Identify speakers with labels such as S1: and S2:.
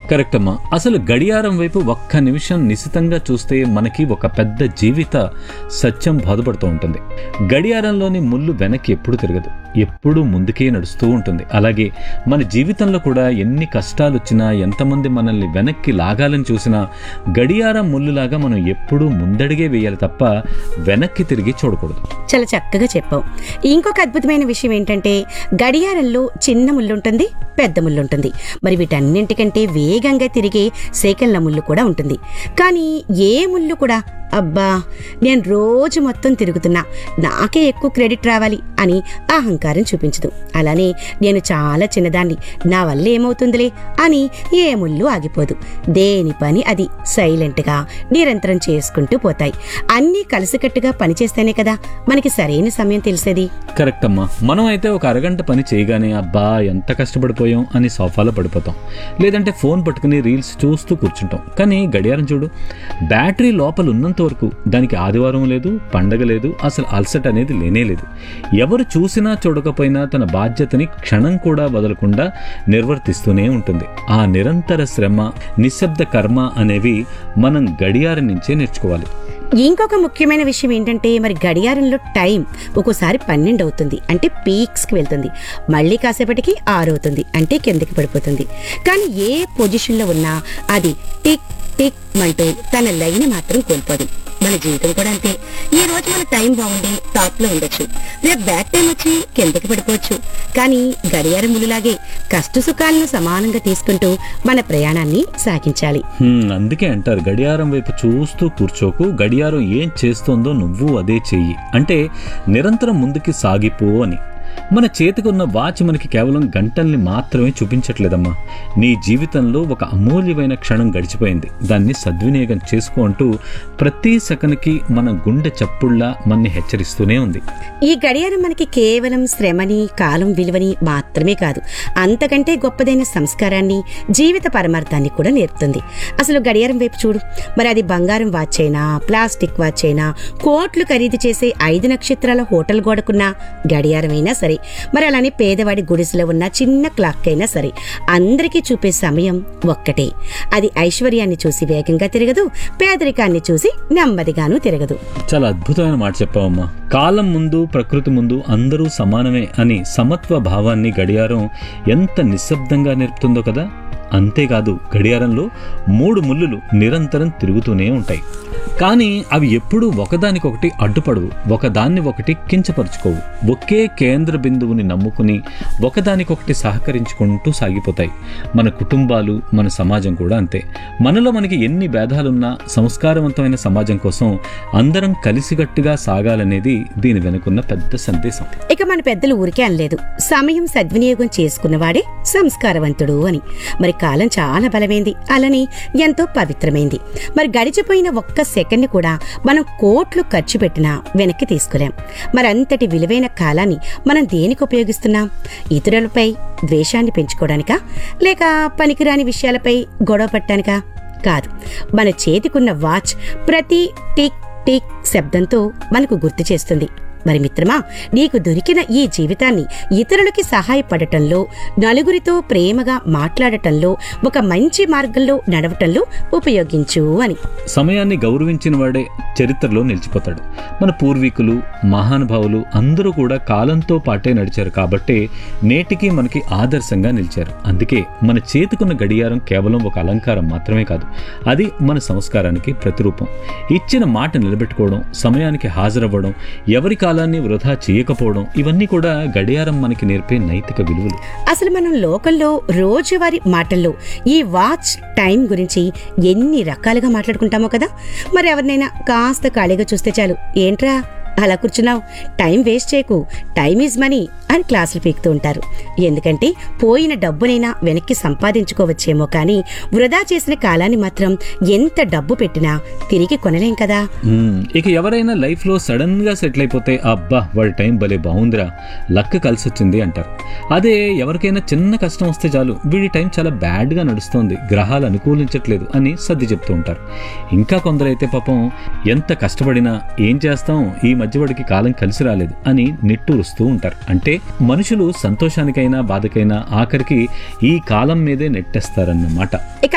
S1: Correct అమ్మా అసలు గడియారం వైపు ఒక్క నిమిషం నిశితంగా చూస్తే మనకి ఒక పెద్ద జీవిత సత్యం బాధపడుతూ ఉంటుంది గడియారంలోని ముళ్ళు వెనక్కి ఎప్పుడు తిరగదు ఎప్పుడూ ముందుకే నడుస్తూ ఉంటుంది అలాగే మన జీవితంలో కూడా ఎన్ని కష్టాలు వచ్చినా ఎంతమంది మనల్ని వెనక్కి లాగాలని చూసినా గడియారం ముళ్ళులాగా మనం ఎప్పుడూ ముందడిగే వేయాలి తప్ప వెనక్కి తిరిగి చూడకూడదు
S2: చాలా చక్కగా చెప్పావు ఇంకొక అద్భుతమైన విషయం ఏంటంటే గడియారంలో చిన్న ముళ్ళు ఉంటుంది పెద్ద ముళ్ళు ఉంటుంది మరి వీటన్నింటికంటే వేగంగా తిరిగే సేకన్ల ముళ్ళు కూడా ఉంటుంది కానీ ఏ ముళ్ళు కూడా అబ్బా నేను రోజు మొత్తం తిరుగుతున్నా నాకే ఎక్కువ క్రెడిట్ రావాలి అని అహంకారం చూపించదు అలానే నేను చాలా చిన్నదాన్ని నా వల్ల ఏమవుతుందిలే అని ఏ ముళ్ళు ఆగిపోదు దేని పని అది సైలెంట్గా నిరంతరం చేసుకుంటూ పోతాయి అన్నీ కలిసికట్టుగా పనిచేస్తేనే కదా మనకి సరైన సమయం తెలిసేది
S1: కరెక్ట్ అమ్మా మనం అయితే ఒక అరగంట పని చేయగానే అబ్బా ఎంత కష్టపడిపోయాం అని సోఫాలో పడిపోతాం లేదంటే ఫోన్ పట్టుకుని రీల్స్ చూస్తూ కూర్చుంటాం కానీ గడియారం చూడు బ్యాటరీ లోపల ఉన్నంత వరకు దానికి ఆదివారం లేదు పండగ లేదు అసలు అలసట అనేది లేనే లేదు ఎవరు చూసినా చూడకపోయినా తన బాధ్యతని క్షణం కూడా వదలకుండా నిర్వర్తిస్తూనే ఉంటుంది ఆ నిరంతర శ్రమ నిశ్శబ్ద కర్మ అనేవి మనం గడియారం నుంచే నేర్చుకోవాలి
S2: ఇంకొక ముఖ్యమైన విషయం ఏంటంటే మరి గడియారంలో టైం ఒక్కోసారి పన్నెండు అవుతుంది అంటే పీక్స్కి వెళ్తుంది మళ్ళీ కాసేపటికి ఆరు అవుతుంది అంటే కిందకి పడిపోతుంది కానీ ఏ పొజిషన్లో ఉన్నా అది టిక్ టిక్ అంటూ తన లైన్ మాత్రం కోల్పోదు మన జీవితం కూడా అంతే ఈ రోజు మన టైం బాగుండి టాప్ లో ఉండొచ్చు రేపు బ్యాడ్ టైం వచ్చి కిందకి పడిపోవచ్చు కానీ గడియారం ములులాగే కష్ట సుఖాలను సమానంగా తీసుకుంటూ మన ప్రయాణాన్ని సాగించాలి
S1: హ్మ్, అందుకే అంటారు గడియారం వైపు చూస్తూ కూర్చోకు గడియారం ఏం చేస్తోందో నువ్వు అదే చెయ్యి అంటే నిరంతరం ముందుకి సాగిపో అని మన చేతికున్న వాచ్ మనకి కేవలం గంటల్ని మాత్రమే చూపించట్లేదమ్మా నీ జీవితంలో ఒక అమూల్యమైన క్షణం గడిచిపోయింది దాన్ని సద్వినియోగం చేసుకో అంటూ ప్రతి సెకన్కి మన గుండె చప్పుళ్లా మన్ని హెచ్చరిస్తూనే ఉంది
S2: ఈ గడియారం మనకి కేవలం శ్రమని కాలం విలువని మాత్రమే కాదు అంతకంటే గొప్పదైన సంస్కారాన్ని జీవిత పరమార్థాన్ని కూడా నేర్పుతుంది అసలు గడియారం వైపు చూడు మరి అది బంగారం వాచ్ అయినా ప్లాస్టిక్ వాచ్ అయినా కోట్లు ఖరీదు చేసే ఐదు నక్షత్రాల హోటల్ గోడకున్న గడియారమైనా సరే మరి అలానే పేదవాడి గుడిసెలో ఉన్న చిన్న క్లాక్ అయినా సరే అందరికీ చూపే సమయం ఒక్కటే అది ఐశ్వర్యాన్ని చూసి వేగంగా తిరగదు పేదరికాన్ని చూసి నెమ్మదిగాను తిరగదు
S1: చాలా అద్భుతమైన మాట చెప్పావమ్మా కాలం ముందు ప్రకృతి ముందు అందరూ సమానమే అని సమత్వ భావాన్ని గడియారం ఎంత నిశ్శబ్దంగా నేర్పుతుందో కదా అంతేకాదు గడియారంలో మూడు ముళ్ళులు నిరంతరం తిరుగుతూనే ఉంటాయి కానీ అవి ఎప్పుడూ ఒకదానికొకటి అడ్డుపడవు ఒకదాన్ని ఒకటి కించపరుచుకోవు ఒకే కేంద్ర బిందువుని నమ్ముకుని ఒకదానికొకటి సహకరించుకుంటూ సాగిపోతాయి మన కుటుంబాలు మన సమాజం కూడా అంతే మనలో మనకి ఎన్ని భేదాలున్నా సంస్కారవంతమైన సమాజం కోసం అందరం కలిసికట్టుగా సాగాలనేది దీని వెనుకున్న పెద్ద సందేశం
S2: ఇక మన పెద్దలు ఊరికే అనలేదు సమయం సద్వినియోగం చేసుకున్నవాడే సంస్కారవంతుడు అని మరి కాలం చాలా బలమైంది అలానే ఎంతో పవిత్రమైంది మరి గడిచిపోయిన ఒక్క సెకండ్ కూడా మనం కోట్లు ఖర్చు పెట్టినా వెనక్కి తీసుకోలేం మరి అంతటి విలువైన కాలాన్ని మనం దేనికి ఉపయోగిస్తున్నాం ఇతరులపై ద్వేషాన్ని పెంచుకోవడానికా లేక పనికిరాని విషయాలపై గొడవ పట్టానికా కాదు మన చేతికున్న వాచ్ ప్రతి టిక్ టిక్ శబ్దంతో మనకు గుర్తు చేస్తుంది మరి మిత్రమా నీకు దొరికిన ఈ జీవితాన్ని ఇతరులకి సహాయపడటంలో నలుగురితో ప్రేమగా మాట్లాడటంలో ఒక మంచి మార్గంలో నడవటంలో ఉపయోగించు అని
S1: సమయాన్ని గౌరవించిన వాడే చరిత్రలో నిలిచిపోతాడు మన పూర్వీకులు మహానుభావులు అందరూ కూడా కాలంతో పాటే నడిచారు కాబట్టే నేటికి మనకి ఆదర్శంగా నిలిచారు అందుకే మన చేతికున్న గడియారం కేవలం ఒక అలంకారం మాత్రమే కాదు అది మన సంస్కారానికి ప్రతిరూపం ఇచ్చిన మాట నిలబెట్టుకోవడం సమయానికి హాజరవ్వడం ఎవరి కాలాన్ని వృధా చేయకపోవడం ఇవన్నీ కూడా గడియారం మనకి నేర్పే నైతిక విలువలు
S2: అసలు మనం లోకంలో రోజువారీ మాటల్లో ఈ వాచ్ టైం గురించి ఎన్ని రకాలుగా మాట్లాడుకుంటామో కదా మరి ఎవరినైనా కాస్త ఖాళీగా చూస్తే చాలు ఏంట్రా అలా కూర్చున్నావు టైం వేస్ట్ చేయకు టైం ఈజ్ మనీ అని క్లాసులు పీకుతూ ఉంటారు ఎందుకంటే పోయిన డబ్బునైనా వెనక్కి సంపాదించుకోవచ్చేమో కానీ వృధా చేసిన కాలాన్ని మాత్రం ఎంత డబ్బు పెట్టినా తిరిగి కొనలేం కదా
S1: మ్మ్. ఇక ఎవరైనా లైఫ్ లో సడన్ గా సెటిల్ అయిపోతే అబ్బా వాడి టైం భలే బాగుందిరా లక్ కలిసి వచ్చింది అంటారు అదే ఎవరికైనా చిన్న కష్టం వస్తే చాలు వీడి టైం చాలా బ్యాడ్ గా నడుస్తోంది గ్రహాలు అనుకూలించట్లేదు అని సర్ది చెప్తూ ఉంటారు ఇంకా కొందరైతే పాపం ఎంత కష్టపడినా ఏం చేస్తాం ఈ మధ్య వాడికి కాలం కలిసి రాలేదు అని నిట్టూరుస్తూ ఉంటారు అంటే మనుషులు సంతోషానికైనా బాధకైనా ఆఖరికి ఈ కాలం మీదే నెట్టేస్తారన్నమాట
S2: ఇక